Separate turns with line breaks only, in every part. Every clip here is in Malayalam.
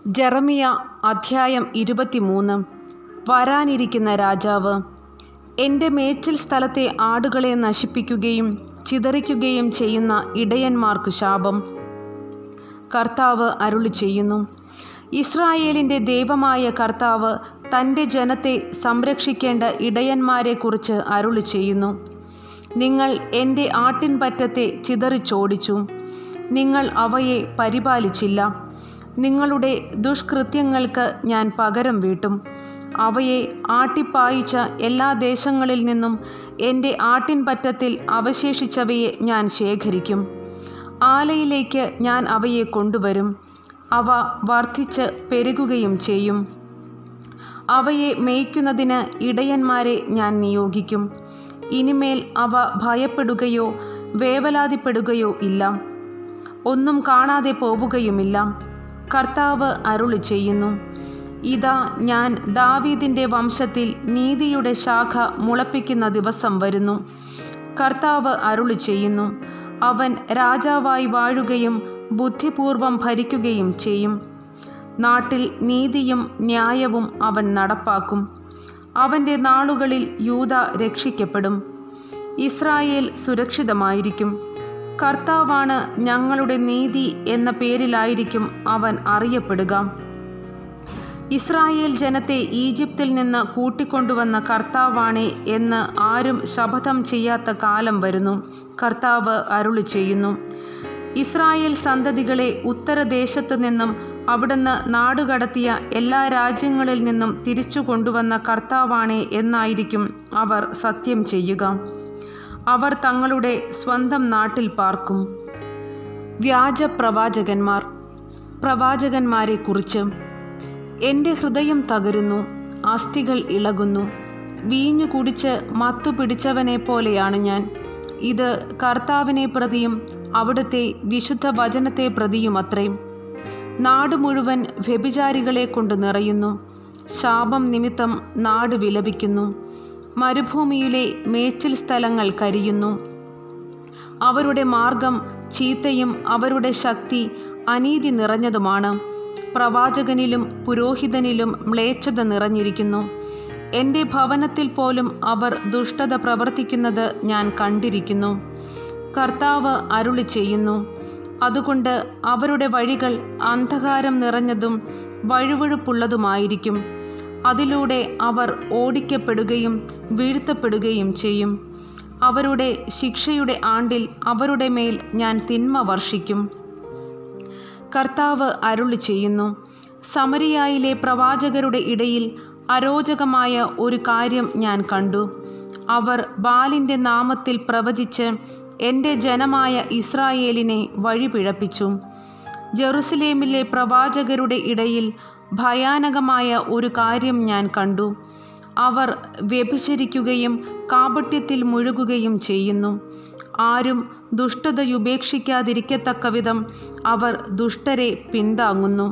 ജെറമിയ അധ്യായം ഇരുപത്തിമൂന്ന് വരാനിരിക്കുന്ന രാജാവ് എൻ്റെ മേച്ചിൽ സ്ഥലത്തെ ആടുകളെ നശിപ്പിക്കുകയും ചിതറിക്കുകയും ചെയ്യുന്ന ഇടയന്മാർക്ക് ശാപം കർത്താവ് അരുളി ചെയ്യുന്നു ഇസ്രായേലിൻ്റെ ദൈവമായ കർത്താവ് തൻ്റെ ജനത്തെ സംരക്ഷിക്കേണ്ട ഇടയന്മാരെക്കുറിച്ച് അരുളി ചെയ്യുന്നു നിങ്ങൾ എൻ്റെ ആട്ടിൻപറ്റത്തെ ചിതറിച്ചോടിച്ചു നിങ്ങൾ അവയെ പരിപാലിച്ചില്ല നിങ്ങളുടെ ദുഷ്കൃത്യങ്ങൾക്ക് ഞാൻ പകരം വീട്ടും അവയെ ആട്ടിപ്പായിച്ച എല്ലാ ദേശങ്ങളിൽ നിന്നും എൻ്റെ ആട്ടിൻപറ്റത്തിൽ അവശേഷിച്ചവയെ ഞാൻ ശേഖരിക്കും ആലയിലേക്ക് ഞാൻ അവയെ കൊണ്ടുവരും അവ വർദ്ധിച്ച് പെരുകുകയും ചെയ്യും അവയെ മേയ്ക്കുന്നതിന് ഇടയന്മാരെ ഞാൻ നിയോഗിക്കും ഇനിമേൽ അവ ഭയപ്പെടുകയോ വേവലാതിപ്പെടുകയോ ഇല്ല ഒന്നും കാണാതെ പോവുകയുമില്ല കർത്താവ് അരുളി ചെയ്യുന്നു ഇതാ ഞാൻ ദാവീദിൻ്റെ വംശത്തിൽ നീതിയുടെ ശാഖ മുളപ്പിക്കുന്ന ദിവസം വരുന്നു കർത്താവ് അരുളി ചെയ്യുന്നു അവൻ രാജാവായി വാഴുകയും ബുദ്ധിപൂർവം ഭരിക്കുകയും ചെയ്യും നാട്ടിൽ നീതിയും ന്യായവും അവൻ നടപ്പാക്കും അവൻ്റെ നാളുകളിൽ യൂത രക്ഷിക്കപ്പെടും ഇസ്രായേൽ സുരക്ഷിതമായിരിക്കും കർത്താവാണ് ഞങ്ങളുടെ നീതി എന്ന പേരിലായിരിക്കും അവൻ അറിയപ്പെടുക ഇസ്രായേൽ ജനത്തെ ഈജിപ്തിൽ നിന്ന് കൂട്ടിക്കൊണ്ടുവന്ന കർത്താവാണേ എന്ന് ആരും ശപഥം ചെയ്യാത്ത കാലം വരുന്നു കർത്താവ് അരുളി ചെയ്യുന്നു ഇസ്രായേൽ സന്തതികളെ ഉത്തരദേശത്തു നിന്നും അവിടുന്ന് നാടുകടത്തിയ എല്ലാ രാജ്യങ്ങളിൽ നിന്നും തിരിച്ചു കൊണ്ടുവന്ന കർത്താവാണേ എന്നായിരിക്കും അവർ സത്യം ചെയ്യുക അവർ തങ്ങളുടെ സ്വന്തം നാട്ടിൽ പാർക്കും വ്യാജ പ്രവാചകന്മാർ പ്രവാചകന്മാരെക്കുറിച്ച് എൻ്റെ ഹൃദയം തകരുന്നു അസ്ഥികൾ ഇളകുന്നു വീഞ്ഞു കുടിച്ച് മത്തു പിടിച്ചവനെ പോലെയാണ് ഞാൻ ഇത് കർത്താവിനെ പ്രതിയും അവിടുത്തെ വിശുദ്ധ വചനത്തെ പ്രതിയുമത്രേ നാട് മുഴുവൻ വ്യഭിചാരികളെ കൊണ്ട് നിറയുന്നു ശാപം നിമിത്തം നാട് വിലപിക്കുന്നു മരുഭൂമിയിലെ മേച്ചിൽ സ്ഥലങ്ങൾ കരിയുന്നു അവരുടെ മാർഗം ചീത്തയും അവരുടെ ശക്തി അനീതി നിറഞ്ഞതുമാണ് പ്രവാചകനിലും പുരോഹിതനിലും മ്ലേച്ഛത നിറഞ്ഞിരിക്കുന്നു എൻ്റെ ഭവനത്തിൽ പോലും അവർ ദുഷ്ടത പ്രവർത്തിക്കുന്നത് ഞാൻ കണ്ടിരിക്കുന്നു കർത്താവ് അരുളി ചെയ്യുന്നു അതുകൊണ്ട് അവരുടെ വഴികൾ അന്ധകാരം നിറഞ്ഞതും വഴുവഴുപ്പുള്ളതുമായിരിക്കും അതിലൂടെ അവർ ഓടിക്കപ്പെടുകയും വീഴ്ത്തപ്പെടുകയും ചെയ്യും അവരുടെ ശിക്ഷയുടെ ആണ്ടിൽ അവരുടെ മേൽ ഞാൻ തിന്മ വർഷിക്കും കർത്താവ് അരുളി ചെയ്യുന്നു സമരിയായിലെ പ്രവാചകരുടെ ഇടയിൽ അരോചകമായ ഒരു കാര്യം ഞാൻ കണ്ടു അവർ ബാലിൻ്റെ നാമത്തിൽ പ്രവചിച്ച് എൻ്റെ ജനമായ ഇസ്രായേലിനെ വഴിപിഴപ്പിച്ചു ജെറുസലേമിലെ പ്രവാചകരുടെ ഇടയിൽ ഭയാനകമായ ഒരു കാര്യം ഞാൻ കണ്ടു അവർ വ്യഭിചരിക്കുകയും കാപട്യത്തിൽ മുഴുകുകയും ചെയ്യുന്നു ആരും ദുഷ്ടതയുപേക്ഷിക്കാതിരിക്കത്തക്ക വിധം അവർ ദുഷ്ടരെ പിന്താങ്ങുന്നു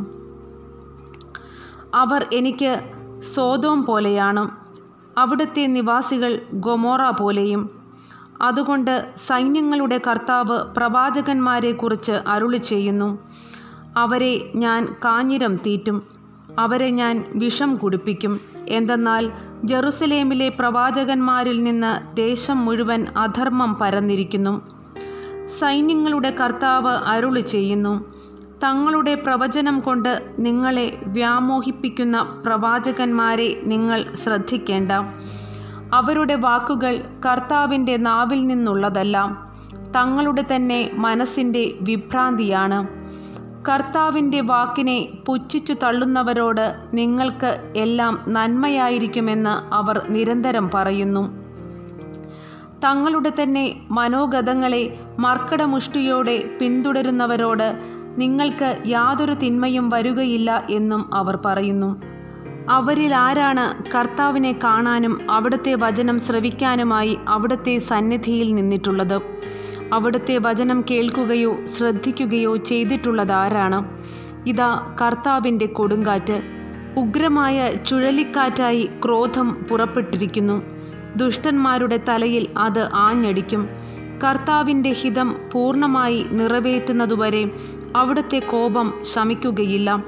അവർ എനിക്ക് സോതോം പോലെയാണ് അവിടുത്തെ നിവാസികൾ ഗൊമോറ പോലെയും അതുകൊണ്ട് സൈന്യങ്ങളുടെ കർത്താവ് പ്രവാചകന്മാരെക്കുറിച്ച് അരുളി ചെയ്യുന്നു അവരെ ഞാൻ കാഞ്ഞിരം തീറ്റും അവരെ ഞാൻ വിഷം കുടിപ്പിക്കും എന്തെന്നാൽ ജെറുസലേമിലെ പ്രവാചകന്മാരിൽ നിന്ന് ദേശം മുഴുവൻ അധർമ്മം പരന്നിരിക്കുന്നു സൈന്യങ്ങളുടെ കർത്താവ് അരുളി ചെയ്യുന്നു തങ്ങളുടെ പ്രവചനം കൊണ്ട് നിങ്ങളെ വ്യാമോഹിപ്പിക്കുന്ന പ്രവാചകന്മാരെ നിങ്ങൾ ശ്രദ്ധിക്കേണ്ട അവരുടെ വാക്കുകൾ കർത്താവിൻ്റെ നാവിൽ നിന്നുള്ളതല്ല തങ്ങളുടെ തന്നെ മനസ്സിൻ്റെ വിഭ്രാന്തിയാണ് കർത്താവിൻ്റെ വാക്കിനെ പുച്ഛിച്ചു തള്ളുന്നവരോട് നിങ്ങൾക്ക് എല്ലാം നന്മയായിരിക്കുമെന്ന് അവർ നിരന്തരം പറയുന്നു തങ്ങളുടെ തന്നെ മനോഗതങ്ങളെ മർക്കടമുഷ്ടിയോടെ പിന്തുടരുന്നവരോട് നിങ്ങൾക്ക് യാതൊരു തിന്മയും വരുകയില്ല എന്നും അവർ പറയുന്നു അവരിൽ ആരാണ് കർത്താവിനെ കാണാനും അവിടുത്തെ വചനം ശ്രവിക്കാനുമായി അവിടുത്തെ സന്നിധിയിൽ നിന്നിട്ടുള്ളത് അവിടുത്തെ വചനം കേൾക്കുകയോ ശ്രദ്ധിക്കുകയോ ചെയ്തിട്ടുള്ളതാരാണ് ഇതാ കർത്താവിൻ്റെ കൊടുങ്കാറ്റ് ഉഗ്രമായ ചുഴലിക്കാറ്റായി ക്രോധം പുറപ്പെട്ടിരിക്കുന്നു ദുഷ്ടന്മാരുടെ തലയിൽ അത് ആഞ്ഞടിക്കും കർത്താവിൻ്റെ ഹിതം പൂർണ്ണമായി നിറവേറ്റുന്നതുവരെ അവിടുത്തെ കോപം ശമിക്കുകയില്ല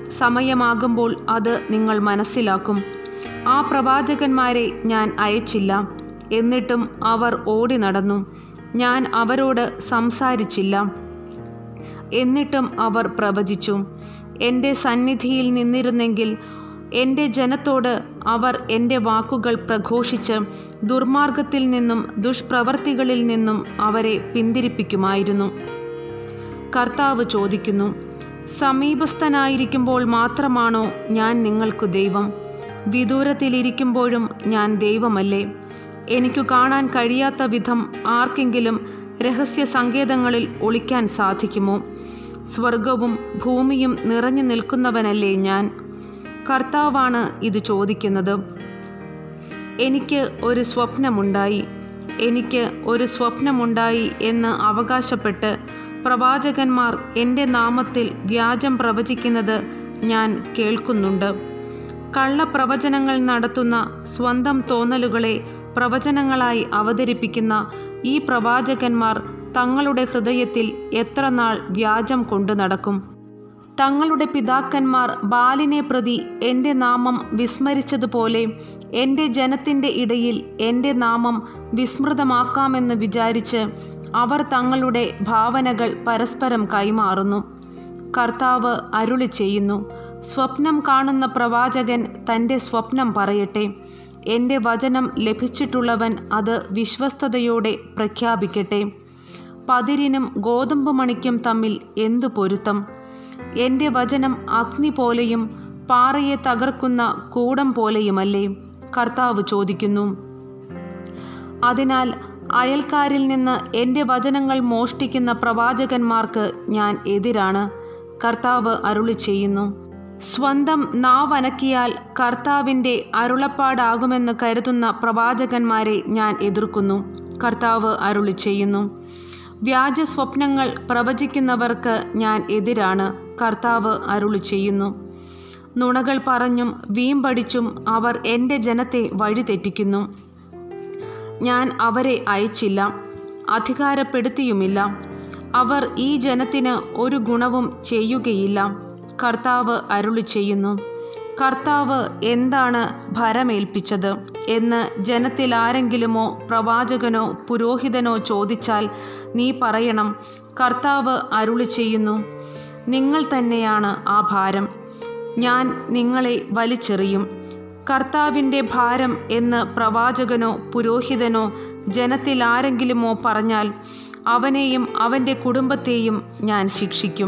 സമയമാകുമ്പോൾ അത് നിങ്ങൾ മനസ്സിലാക്കും ആ പ്രവാചകന്മാരെ ഞാൻ അയച്ചില്ല എന്നിട്ടും അവർ ഓടി നടന്നു ഞാൻ അവരോട് സംസാരിച്ചില്ല എന്നിട്ടും അവർ പ്രവചിച്ചു എൻ്റെ സന്നിധിയിൽ നിന്നിരുന്നെങ്കിൽ എൻ്റെ ജനത്തോട് അവർ എൻ്റെ വാക്കുകൾ പ്രഘോഷിച്ച് ദുർമാർഗത്തിൽ നിന്നും ദുഷ്പ്രവർത്തികളിൽ നിന്നും അവരെ പിന്തിരിപ്പിക്കുമായിരുന്നു കർത്താവ് ചോദിക്കുന്നു സമീപസ്ഥനായിരിക്കുമ്പോൾ മാത്രമാണോ ഞാൻ നിങ്ങൾക്ക് ദൈവം വിദൂരത്തിലിരിക്കുമ്പോഴും ഞാൻ ദൈവമല്ലേ എനിക്കു കാണാൻ കഴിയാത്ത വിധം ആർക്കെങ്കിലും രഹസ്യ സങ്കേതങ്ങളിൽ ഒളിക്കാൻ സാധിക്കുമോ സ്വർഗവും ഭൂമിയും നിറഞ്ഞു നിൽക്കുന്നവനല്ലേ ഞാൻ കർത്താവാണ് ഇത് ചോദിക്കുന്നത് എനിക്ക് ഒരു സ്വപ്നമുണ്ടായി എനിക്ക് ഒരു സ്വപ്നമുണ്ടായി എന്ന് അവകാശപ്പെട്ട് പ്രവാചകന്മാർ എൻ്റെ നാമത്തിൽ വ്യാജം പ്രവചിക്കുന്നത് ഞാൻ കേൾക്കുന്നുണ്ട് കള്ളപ്രവചനങ്ങൾ നടത്തുന്ന സ്വന്തം തോന്നലുകളെ പ്രവചനങ്ങളായി അവതരിപ്പിക്കുന്ന ഈ പ്രവാചകന്മാർ തങ്ങളുടെ ഹൃദയത്തിൽ എത്ര നാൾ വ്യാജം കൊണ്ടു നടക്കും തങ്ങളുടെ പിതാക്കന്മാർ ബാലിനെ പ്രതി എൻ്റെ നാമം വിസ്മരിച്ചതുപോലെ എൻ്റെ ജനത്തിൻ്റെ ഇടയിൽ എൻ്റെ നാമം വിസ്മൃതമാക്കാമെന്ന് വിചാരിച്ച് അവർ തങ്ങളുടെ ഭാവനകൾ പരസ്പരം കൈമാറുന്നു കർത്താവ് അരുളി ചെയ്യുന്നു സ്വപ്നം കാണുന്ന പ്രവാചകൻ തൻ്റെ സ്വപ്നം പറയട്ടെ എൻ്റെ വചനം ലഭിച്ചിട്ടുള്ളവൻ അത് വിശ്വസ്തയോടെ പ്രഖ്യാപിക്കട്ടെ പതിരിനും ഗോതമ്പ് മണിക്കും തമ്മിൽ എന്തു പൊരുത്തം എൻ്റെ വചനം അഗ്നി പോലെയും പാറയെ തകർക്കുന്ന കൂടം പോലെയുമല്ലേ കർത്താവ് ചോദിക്കുന്നു അതിനാൽ അയൽക്കാരിൽ നിന്ന് എൻ്റെ വചനങ്ങൾ മോഷ്ടിക്കുന്ന പ്രവാചകന്മാർക്ക് ഞാൻ എതിരാണ് കർത്താവ് അരുളി ചെയ്യുന്നു സ്വന്തം നാവനക്കിയാൽ കർത്താവിൻ്റെ അരുളപ്പാടാകുമെന്ന് കരുതുന്ന പ്രവാചകന്മാരെ ഞാൻ എതിർക്കുന്നു കർത്താവ് അരുളി ചെയ്യുന്നു വ്യാജ സ്വപ്നങ്ങൾ പ്രവചിക്കുന്നവർക്ക് ഞാൻ എതിരാണ് കർത്താവ് അരുളി ചെയ്യുന്നു നുണകൾ പറഞ്ഞും വീമ്പടിച്ചും അവർ എൻ്റെ ജനത്തെ വഴിതെറ്റിക്കുന്നു ഞാൻ അവരെ അയച്ചില്ല അധികാരപ്പെടുത്തിയുമില്ല അവർ ഈ ജനത്തിന് ഒരു ഗുണവും ചെയ്യുകയില്ല കർത്താവ് അരുളി ചെയ്യുന്നു കർത്താവ് എന്താണ് ഭരമേൽപ്പിച്ചത് എന്ന് ജനത്തിൽ ആരെങ്കിലുമോ പ്രവാചകനോ പുരോഹിതനോ ചോദിച്ചാൽ നീ പറയണം കർത്താവ് അരുളി ചെയ്യുന്നു നിങ്ങൾ തന്നെയാണ് ആ ഭാരം ഞാൻ നിങ്ങളെ വലിച്ചെറിയും കർത്താവിൻ്റെ ഭാരം എന്ന് പ്രവാചകനോ പുരോഹിതനോ ജനത്തിൽ ആരെങ്കിലുമോ പറഞ്ഞാൽ അവനെയും അവൻ്റെ കുടുംബത്തെയും ഞാൻ ശിക്ഷിക്കും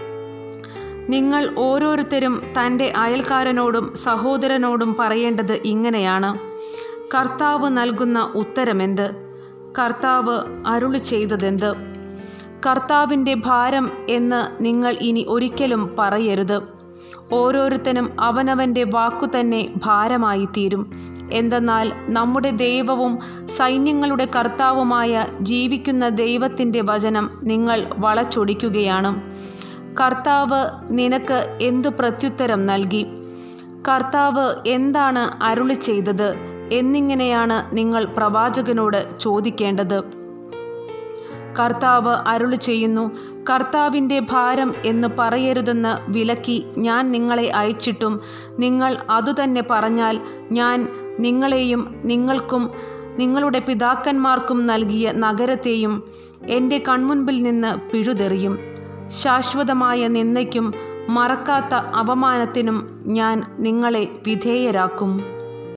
നിങ്ങൾ ഓരോരുത്തരും തൻ്റെ അയൽക്കാരനോടും സഹോദരനോടും പറയേണ്ടത് ഇങ്ങനെയാണ് കർത്താവ് നൽകുന്ന ഉത്തരമെന്ത് കർത്താവ് അരുളി ചെയ്തതെന്ത് കർത്താവിൻ്റെ ഭാരം എന്ന് നിങ്ങൾ ഇനി ഒരിക്കലും പറയരുത് ഓരോരുത്തനും അവനവൻ്റെ വാക്കു തന്നെ ഭാരമായി തീരും എന്തെന്നാൽ നമ്മുടെ ദൈവവും സൈന്യങ്ങളുടെ കർത്താവുമായ ജീവിക്കുന്ന ദൈവത്തിൻ്റെ വചനം നിങ്ങൾ വളച്ചൊടിക്കുകയാണ് കർത്താവ് നിനക്ക് എന്തു പ്രത്യുത്തരം നൽകി കർത്താവ് എന്താണ് അരുളി ചെയ്തത് എന്നിങ്ങനെയാണ് നിങ്ങൾ പ്രവാചകനോട് ചോദിക്കേണ്ടത് കർത്താവ് അരുളി ചെയ്യുന്നു കർത്താവിൻ്റെ ഭാരം എന്ന് പറയരുതെന്ന് വിലക്കി ഞാൻ നിങ്ങളെ അയച്ചിട്ടും നിങ്ങൾ അതുതന്നെ പറഞ്ഞാൽ ഞാൻ നിങ്ങളെയും നിങ്ങൾക്കും നിങ്ങളുടെ പിതാക്കന്മാർക്കും നൽകിയ നഗരത്തെയും എൻ്റെ കൺമുൻപിൽ നിന്ന് പിഴുതെറിയും ശാശ്വതമായ നിന്ദയ്ക്കും മറക്കാത്ത അപമാനത്തിനും ഞാൻ നിങ്ങളെ വിധേയരാക്കും